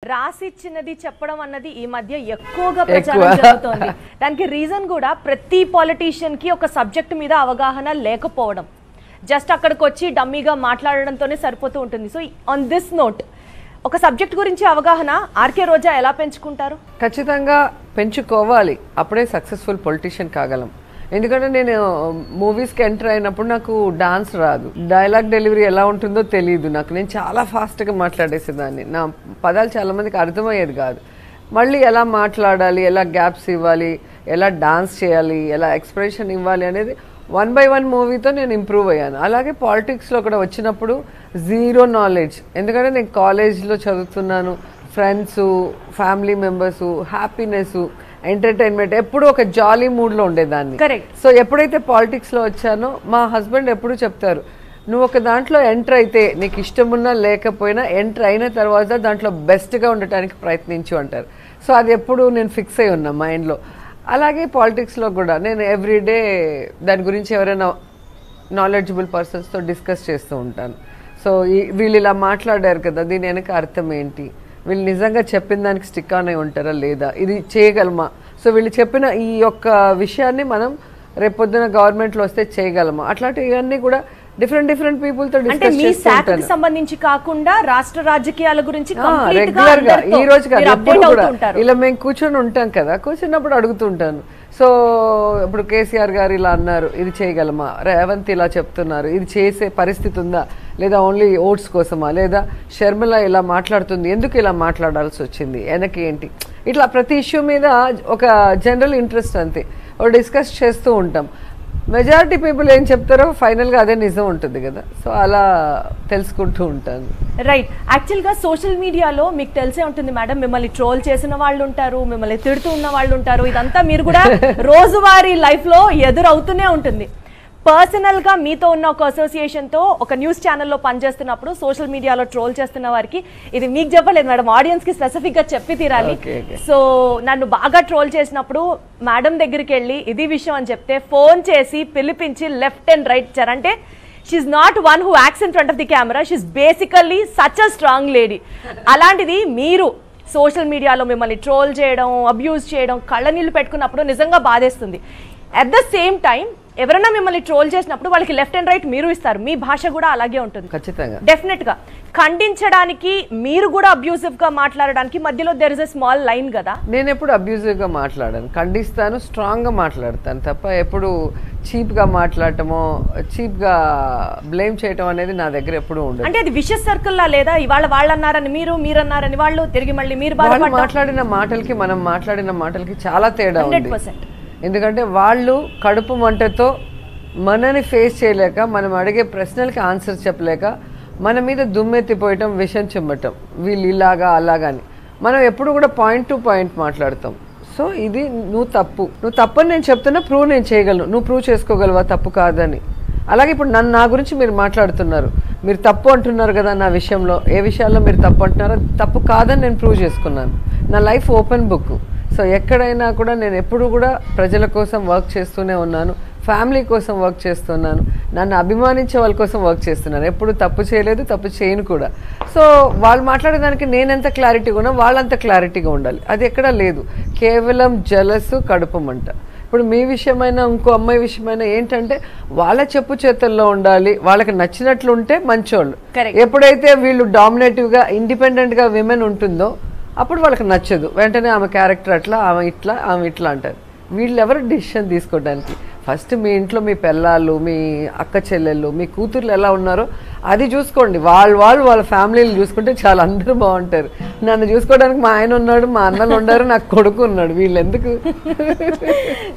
రాసిచ్చినది చెప్పడం అన్నది ఈ మధ్య ఎక్కువగా ప్రచారం ఎక్కువ. జరుగుతోంది దానికి రీజన్ కూడా ప్రతి పాలిటీషియన్ కి ఒక సబ్జెక్ట్ మీద అవగాహన లేకపోవడం జస్ట్ అక్కడికి వచ్చి డమ్మీగా మాట్లాడడంతోనే సరిపోతూ ఉంటుంది సో ఆన్ దిస్ నోట్ ఒక సబ్జెక్ట్ గురించి అవగాహన ఆర్కే రోజా ఎలా పెంచుకుంటారు ఖచ్చితంగా పెంచుకోవాలి అప్పుడే సక్సెస్ఫుల్ పొలిటీషియన్ కాగలం ఎందుకంటే నేను మూవీస్కి ఎంటర్ అయినప్పుడు నాకు డాన్స్ రాదు డైలాగ్ డెలివరీ ఎలా ఉంటుందో తెలియదు నాకు నేను చాలా ఫాస్ట్గా మాట్లాడేసేదాన్ని నా పదాలు చాలా మందికి అర్థమయ్యేది కాదు మళ్ళీ ఎలా మాట్లాడాలి ఎలా గ్యాప్స్ ఇవ్వాలి ఎలా డాన్స్ చేయాలి ఎలా ఎక్స్ప్రెషన్ ఇవ్వాలి అనేది వన్ బై వన్ మూవీతో నేను ఇంప్రూవ్ అయ్యాను అలాగే పాలిటిక్స్లో కూడా వచ్చినప్పుడు జీరో నాలెడ్జ్ ఎందుకంటే నేను కాలేజ్లో చదువుతున్నాను friends family members happiness entertainment ఎప్పుడు ఒక జాలీ మూడ్లో ఉండేదాన్ని Correct. సో ఎప్పుడైతే పాలిటిక్స్లో వచ్చానో మా హస్బెండ్ ఎప్పుడు చెప్తారు నువ్వు ఒక దాంట్లో ఎంటర్ అయితే నీకు ఇష్టమున్నా లేకపోయినా ఎంటర్ అయిన తర్వాత దాంట్లో బెస్ట్గా ఉండటానికి ప్రయత్నించు అంటారు సో అది ఎప్పుడు నేను ఫిక్స్ అయి ఉన్నా మైండ్లో అలాగే పాలిటిక్స్లో కూడా నేను ఎవ్రీడే దాని గురించి ఎవరైనా నాలెడ్జబుల్ పర్సన్స్తో డిస్కస్ చేస్తూ ఉంటాను సో ఈ వీళ్ళు ఇలా మాట్లాడారు కదా దీని వెనక అర్థం ఏంటి వీళ్ళు నిజంగా చెప్పిన దానికి స్టిక్ ఆన్ అయి ఉంటారా లేదా ఇది చేయగలమా సో వీళ్ళు చెప్పిన ఈ యొక్క విషయాన్ని మనం రేపొద్దున గవర్నమెంట్లో వస్తే చేయగలమా అట్లాంటి ఇవన్నీ కూడా డిఫరెంట్ డిఫరెంట్ పీపుల్తో అంటే డిస్కస్ మీ చేస్తూ శాఖకి ఉంటాను సంబంధించి కాకుండా రాష్ట్ర రాజకీయాల గురించి complete గా రెగ్యులర్ గా అందరితో ఈ రోజు కాదు మీరు ఎప్పుడు update కూడా అవుతూ ఉంటారు. ఇలా మేము కూర్చొని ఉంటాం కదా కూర్చున్నప్పుడు అడుగుతుంటాను సో ఇప్పుడు కేసీఆర్ గారు ఇలా అన్నారు ఇది చేయగలమా రేవంత్ ఇలా చెప్తున్నారు ఇది చేసే పరిస్థితి ఉందా లేదా ఓన్లీ ఓట్స్ కోసమా లేదా షర్మిల ఇలా మాట్లాడుతుంది ఎందుకు ఇలా మాట్లాడాల్సి వచ్చింది వెనక్కి ఏంటి ఇట్లా ప్రతి ఇష్యూ మీద ఒక జనరల్ ఇంట్రెస్ట్ అంతే డిస్కస్ చేస్తూ ఉంటాం మెజారిటీ పీపుల్ ఏం చెప్తారో ఫైనల్గా అదే నిజం ఉంటుంది కదా సో అలా తెలుసుకుంటూ ఉంటాను రైట్ యాక్చువల్ గా సోషల్ మీడియాలో మీకు తెలిసే ఉంటుంది మేడం మిమ్మల్ని ట్రోల్ చేసిన వాళ్ళు ఉంటారు మిమ్మల్ని తిడుతూ ఉన్న వాళ్ళు ఉంటారు ఇదంతా మీరు కూడా రోజువారీ లైఫ్ లో ఎదురవుతూనే ఉంటుంది పర్సనల్ గా మీతో ఉన్న ఒక అసోసియేషన్ తో ఒక న్యూస్ ఛానల్లో పనిచేస్తున్నప్పుడు సోషల్ మీడియాలో ట్రోల్ చేస్తున్న వారికి ఇది మీకు చెప్పలేదు మేడం ఆడియన్స్ కి స్పెసిఫిక్ గా చెప్పి తీరాలి Okay, okay. సో నన్ను బాగా ట్రోల్ చేసినప్పుడు మేడం దగ్గరికి వెళ్ళి ఇది విషయం అని చెప్తే ఫోన్ చేసి పిలిపించి లెఫ్ట్ అండ్ రైట్ ఇచ్చారంటే she's not one who acts in front of the camera she's basically such a strong lady అలాంటిది మీరు సోషల్ మీడియాలో మిమ్మల్ని ట్రోల్ చేయడం అబ్యూజ్ చేయడం కళ్ళ నీళ్ళు పెట్టుకున్నప్పుడు నిజంగా బాధేస్తుంది అట్ ద సేమ్ టైం ఎవరైనా మిమ్మల్ని ట్రోల్ చేసినప్పుడు వాళ్ళకి లెఫ్ట్ అండ్ రైట్ మీరు ఇస్తారు మీ భాష కూడా అలాగే ఉంటుంది ఖచ్చితంగా డెఫినెట్ గా ఖండించడానికి మీరు కూడా అబ్యూసివ్ గా మాట్లాడడానికి మధ్యలో there is a small line కదా నేను ఎప్పుడు అబ్యూజివ్గా మాట్లాడాను ఖండిస్తాను స్ట్రాంగ్గా మాట్లాడతాను తప్ప ఎప్పుడు చీప్గా మాట్లాడటమో చీప్గా బ్లేమ్ చేయటం అనేది నా దగ్గర ఎప్పుడు ఉండదు అంటే అది విషస్ సర్కిల్ లా లేదా ఇవాళ వాళ్ళు అన్నారని మీరు మీరు అన్నారని వాళ్ళు తిరిగి మళ్ళీ మీరు వాళ్ళు బాధపడ్డా మాట్లాడిన మాటలకి మనం మాట్లాడిన మాటలకి చాలా తేడా హండ్రెడ్ ఉంది పర్సెంట్ ఎందుకంటే వాళ్ళు కడుపు మంటతో మనని ఫేస్ చేయలేక మనం అడిగే ప్రశ్నలకి ఆన్సర్ చెప్పలేక మన మీద దుమ్మెత్తిపోయటం విషం చిమ్మటం వీళ్ళు ఇలాగా అలాగని మనం ఎప్పుడు కూడా పాయింట్ టు పాయింట్ మాట్లాడతాం సో ఇది నువ్వు తప్పు నువ్వు తప్పని నేను చెప్తున్నా ప్రూవ్ నేను చేయగలను నువ్వు ప్రూవ్ చేసుకోగలవా తప్పు కాదని అలాగే ఇప్పుడు నన్ను నా గురించి మీరు మాట్లాడుతున్నారు మీరు తప్పు అంటున్నారు కదా నా విషయంలో ఏ విషయాల్లో మీరు తప్పు అంటున్నారో తప్పు కాదని నేను ప్రూవ్ చేసుకున్నాను నా లైఫ్ ఓపెన్ బుక్ సో ఎక్కడైనా కూడా నేను ఎప్పుడు కూడా ప్రజల కోసం వర్క్ చేస్తూనే ఉన్నాను ఫ్యామిలీ కోసం వర్క్ చేస్తున్నాను నన్ను అభిమానించే వాళ్ళ కోసం వర్క్ చేస్తున్నాను ఎప్పుడు తప్పు చేయలేదు తప్పు చేయను కూడా సో వాళ్ళు మాట్లాడేదానికి నేనెంత క్లారిటీగా ఉన్నా వాళ్ళంత క్లారిటీగా ఉండాలి అది ఎక్కడా లేదు కేవలం జలసు కడుపు మంట ఇప్పుడు మీ విషయమైనా ఇంకో అమ్మాయి విషయమైనా ఏంటంటే వాళ్ళ చెప్పు చేతుల్లో ఉండాలి వాళ్ళకి నచ్చినట్లు ఉంటే మంచోళ్ళు Correct. ఎప్పుడైతే వీళ్ళు డామినేటివ్గా ఇండిపెండెంట్గా విమెన్ ఉంటుందో అప్పుడు వాళ్ళకి నచ్చదు వెంటనే ఆమె క్యారెక్టర్ అట్లా ఆమె ఇట్లా ఆమె ఇట్లా అంటారు వీళ్ళు ఎవరు డిసిషన్ తీసుకోవడానికి ఫస్ట్ మీ ఇంట్లో మీ పిల్లలు మీ అక్క చెల్లెళ్ళు మీ కూతుర్లు ఎలా ఉన్నారో అది చూసుకోండి వాళ్ళు వాళ్ళు వాళ్ళ ఫ్యామిలీని చూసుకుంటే చాలా అందరూ బాగుంటారు నన్ను చూసుకోవడానికి మా ఆయన ఉన్నాడు మా అన్నలు ఉన్నారు నాకు కొడుకు ఉన్నాడు వీళ్ళు ఎందుకు